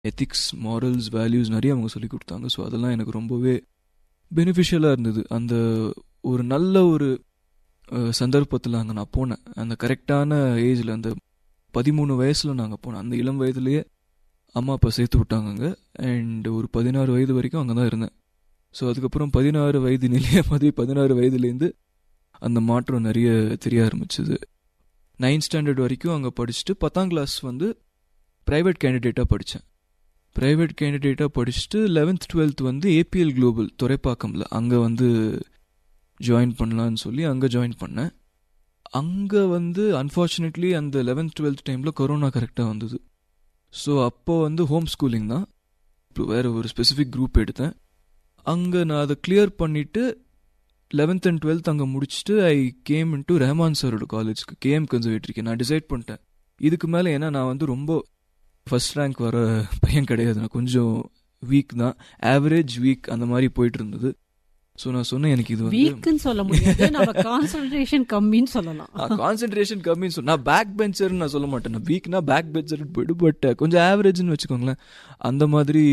Ethics morals values நிறைய அவங்க சொல்லி கொடுத்தாங்க ஸோ அதெல்லாம் எனக்கு ரொம்பவே பெனிஃபிஷியலாக இருந்தது அந்த ஒரு நல்ல ஒரு சந்தர்ப்பத்தில் அங்கே நான் போனேன் அந்த கரெக்டான ஏஜில் அந்த பதிமூணு வயசில் நாங்கள் போனோம் அந்த இளம் வயதுலேயே அம்மா அப்பா சேர்த்து விட்டாங்க அண்ட் ஒரு பதினாறு வயது வரைக்கும் அங்கே தான் இருந்தேன் ஸோ அதுக்கப்புறம் பதினாறு வயது நிலைய மாதிரி பதினாறு வயதுலேருந்து அந்த மாற்றம் நிறைய தெரிய ஆரம்பிச்சது நைன்த் ஸ்டாண்டர்ட் வரைக்கும் அங்கே படிச்சுட்டு பத்தாம் கிளாஸ் வந்து ப்ரைவேட் கேண்டிடேட்டாக படித்தேன் ப்ரைவேட் கேண்டிடேட்டாக படிச்சுட்டு லெவன்த் டுவெல்த் வந்து ஏபிஎல் குளோபல் துறைப்பாக்கம்ல அங்கே வந்து ஜாயின் பண்ணலான்னு சொல்லி அங்கே ஜாயின் பண்ணேன் அங்கே வந்து அன்ஃபார்ச்சுனேட்லி அந்த லெவன்த் டுவெல்த் டைமில் கொரோனா கரெக்டாக வந்தது ஸோ அப்போ வந்து ஹோம் ஸ்கூலிங் தான் இப்போ வேறு ஒரு ஸ்பெசிஃபிக் குரூப் எடுத்தேன் அங்கே நான் அதை கிளியர் பண்ணிவிட்டு லெவன்த் அண்ட் டுவெல்த் அங்கே முடிச்சுட்டு ஐ கேம் இன்ட்டு ரஹமான் சாரோட காலேஜ்க்கு கேஎம் கன்சர்வேட்டரிக்கு நான் டிசைட் பண்ணிட்டேன் இதுக்கு மேலே ஏன்னா நான் வந்து ரொம்ப ஃபர்ஸ்ட் ரேங்க் வர பையன் கிடையாது நான் கொஞ்சம் வீக் தான் ஆவரேஜ் வீக் அந்த மாதிரி போயிட்டு இருந்தது ஸோ நான் சொன்னேன் எனக்கு இது வந்து வீக்குன்னு சொல்ல முடியாது நம்ம கான்சன்ட்ரேஷன் கம்மின்னு சொல்லலாம் கான்சென்ட்ரேஷன் கம்மின்னு சொல் நான் பேக் பெஞ்சர்னு நான் சொல்ல மாட்டேன் நான் வீக்னா பேக் பெஞ்சர்னு போயிட்டு பட் கொஞ்சம் ஆவரேஜ்னு வச்சுக்கோங்களேன் அந்த மாதிரி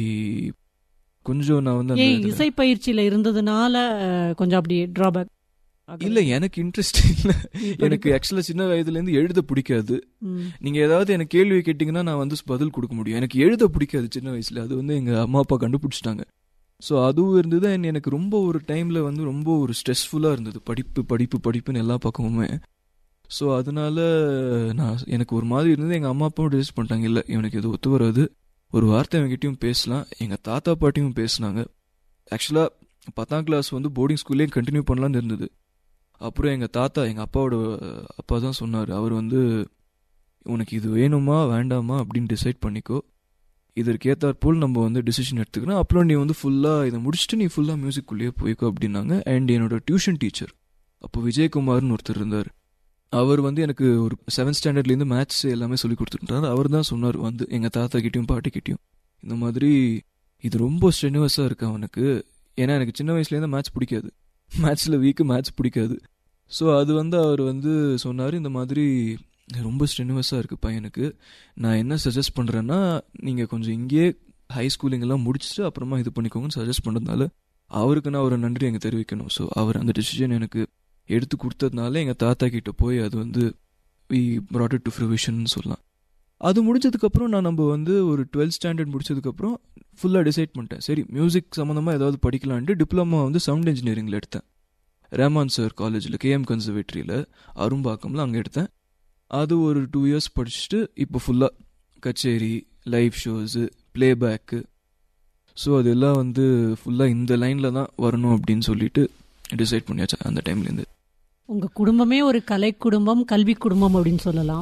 கொஞ்சம் நான் வந்து அந்த ஏன் இதுல- இசை பயிற்சியில இருந்ததுனால அஹ், கொஞ்சம் அப்படி டிராபேக் இல்ல எனக்கு இன்ட்ரெஸ்ட் இல்ல எனக்கு ஆக்சுவலா சின்ன வயதுல இருந்து எழுத பிடிக்காது ம். நீங்க ஏதாவது எனக்கு கேள்வி கேட்டீங்கன்னா நான் வந்து பதில் கொடுக்க முடியும் எனக்கு எழுத பிடிக்காது சின்ன வயசுல அது வந்து எங்க அம்மா அப்பா கண்டுபிடிச்சிட்டாங்க ஸோ அதுவும் இருந்தது and எனக்கு ரொம்ப ஒரு டைம்ல வந்து ரொம்ப ஒரு ஸ்ட்ரெஸ்ஃபுல்லா இருந்தது படிப்பு படிப்பு படிப்புன்னு எல்லா பக்கமுமே ஸோ அதனால நான் எனக்கு ஒரு மாதிரி இருந்தது எங்க அம்மா அப்பாவும் டிசைட் பண்ணிட்டாங்க இல்ல இவனுக்கு இது ஒத்து வராது ஒரு வார்த்தை இவங்ககிட்டயும் பேசலாம் எங்க தாத்தா பாட்டியும் பேசினாங்க ஆக்சுவலா பத்தாம் கிளாஸ் வந்து போர்டிங் ஸ்கூல்லேயே கண்டினியூ பண்ணலாம்னு இருந்தது அப்புறம் எங்க தாத்தா எங்க அப்பாவோட அஹ், அப்பா தான் சொன்னார் அவர் வந்து உனக்கு இது வேணுமா வேண்டாமா அப்படின்னு டிசைட் பண்ணிக்கோ இதற்கு ஏத்தாற்போல் நம்ம வந்து டிசிஷன் எடுத்துக்கணும் அப்புறம் நீ வந்து ஃபுல்லாக இதை முடிச்சுட்டு நீ ஃபுல்லாக மியூசிக்குள்ளேயே போய்க்கோ அப்படின்னாங்க அண்ட் என்னோட டியூஷன் டீச்சர் அப்போ விஜயகுமார்னு ஒருத்தர் இருந்தார் அவர் வந்து எனக்கு ஒரு செவன்த் ஸ்டாண்டர்ட்லேருந்து மேத்ஸ் எல்லாமே சொல்லி கொடுத்துட்டார் அவர் தான் சொன்னார் வந்து எங்கள் தாத்தா கிட்டயும் பாட்டிக்கிட்டயும் இந்த மாதிரி இது ரொம்ப ஸ்ட்ரெனுவஸாக இருக்கு அவனுக்கு ஏன்னா எனக்கு சின்ன வயசுலேருந்து மேட்ச் பிடிக்காது மேட்ச்சில் வீக்கு மேட்ச் பிடிக்காது ஸோ அது வந்து அவர் வந்து சொன்னார் இந்த மாதிரி ரொம்ப ஸ்ட்ரெனுவஸாக இருக்குது பையனுக்கு நான் என்ன சஜஸ்ட் பண்ணுறேன்னா நீங்கள் கொஞ்சம் இங்கேயே ஹை ஸ்கூலிங் எல்லாம் முடிச்சுட்டு அப்புறமா இது பண்ணிக்கோங்கன்னு சஜஸ்ட் பண்ணுறதுனால அவருக்கு நான் ஒரு நன்றி எங்க தெரிவிக்கணும் ஸோ அவர் அந்த டிசிஷன் எனக்கு எடுத்து கொடுத்ததுனால எங்கள் தாத்தா கிட்ட போய் அது வந்து we brought it to fruition சொல்லலாம் அது முடிஞ்சதுக்கப்புறம் நான் நம்ம வந்து ஒரு டுவெல்த் ஸ்டாண்டர்ட் முடிச்சதுக்கப்புறம் ஃபுல்லாக டிசைட் பண்ணிட்டேன் சரி மியூசிக் சம்மந்தமாக ஏதாவது படிக்கலான்ட்டு டிப்ளமா வந்து சவுண்ட் இன்ஜினியரிங்கில் எடுத்தேன் ரேமான் சார் காலேஜில் கேஎம் கன்சர்வேட்டரியில் அரும்பாக்கம்ல அங்கே எடுத்தேன் அது ஒரு டூ இயர்ஸ் படிச்சுட்டு இப்போ ஃபுல்லாக கச்சேரி லைவ் ஷோஸு ப்ளேபேக்கு ஸோ அதெல்லாம் வந்து ஃபுல்லாக இந்த லைனில் தான் வரணும் அப்படின்னு சொல்லிட்டு டிசைட் பண்ணியாச்சு அந்த டைம்லேருந்து உங்க குடும்பமே ஒரு கலை குடும்பம் கல்வி குடும்பம் அப்படின்னு சொல்லலாம்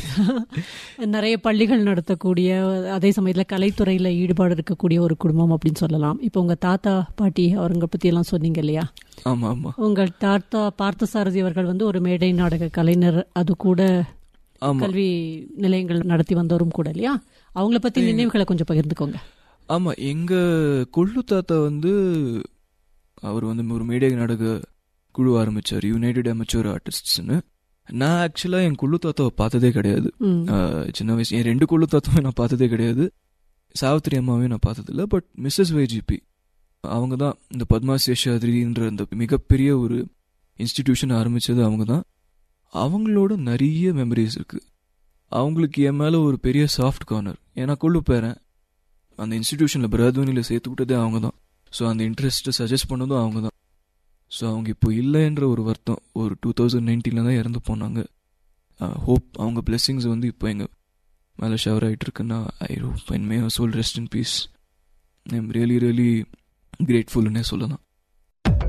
நிறைய பள்ளிகள் நடத்தக்கூடிய அதே சமயத்துல கலைத்துறையில ஈடுபாடு இருக்கக்கூடிய ஒரு குடும்பம் அப்படின்னு சொல்லலாம் இப்போ உங்க தாத்தா பாட்டி அவருங்க பத்தி எல்லாம் சொன்னீங்க இல்லையா ஆமாம் ஆமாம் உங்கள் தாத்தா பார்த்தசாரதி அவர்கள் வந்து ஒரு மேடை நாடக கலைஞர் அது கூட ஆமாம் கல்வி நிலையங்கள் நடத்தி வந்தவரும் கூட இல்லையா அவங்கள பத்தி நினைவுகளை கொஞ்சம் பகிர்ந்துக்கோங்க ஆமாம் எங்கள் கொள்ளு தாத்தா வந்து அவர் வந்து ஒரு மேடை நாடக குழு ஆரம்பிச்சார் யுனைடெட் அமெச்சூர் ஆர்டிஸ்ட்ஸ்னு நான் ஆக்சுவலாக என் குள்ளு தாத்தாவை பார்த்ததே கிடையாது ம். ஆஹ் சின்ன வயசு என் ரெண்டு குழு தாத்தாவும் நான் பார்த்ததே கிடையாது சாவித்திரி அம்மாவையும் நான் பார்த்ததில்ல பட் மிஸ்ஸஸ் வைஜிபி அவங்க தான் இந்த பத்மா சேஷாத்ரின்ற இந்த மிகப்பெரிய ஒரு இன்ஸ்டிடியூஷன் ஆரம்பிச்சது அவங்க தான் அவங்களோட நிறைய மெமரிஸ் இருக்கு அவங்களுக்கு என் மேலே ஒரு பெரிய சாஃப்ட் கார்னர் ஏன்னா கொள்ளு பேரன் அந்த இன்ஸ்டிடியூஷனில் பிரதோனியில் சேர்த்து விட்டதே அவங்க தான் ஸோ அந்த இன்ட்ரெஸ்ட்டை சஜஸ்ட் பண்ணதும் அவங்க தான் ஸோ அவங்க இப்போ இல்லைன்ற ஒரு வருத்தம் ஒரு டூ தௌசண்ட் நைன்டீனில் தான் இறந்து போனாங்க ஹோப் அவங்க பிளெஸ்ஸிங்ஸ் வந்து இப்போ எங்கள் மேலே ஷவர் ஆகிட்டு இருக்குன்னா I hope and may soul rest in peace I am really really கிரேட்ஃபுல்னே சொல்லலாம்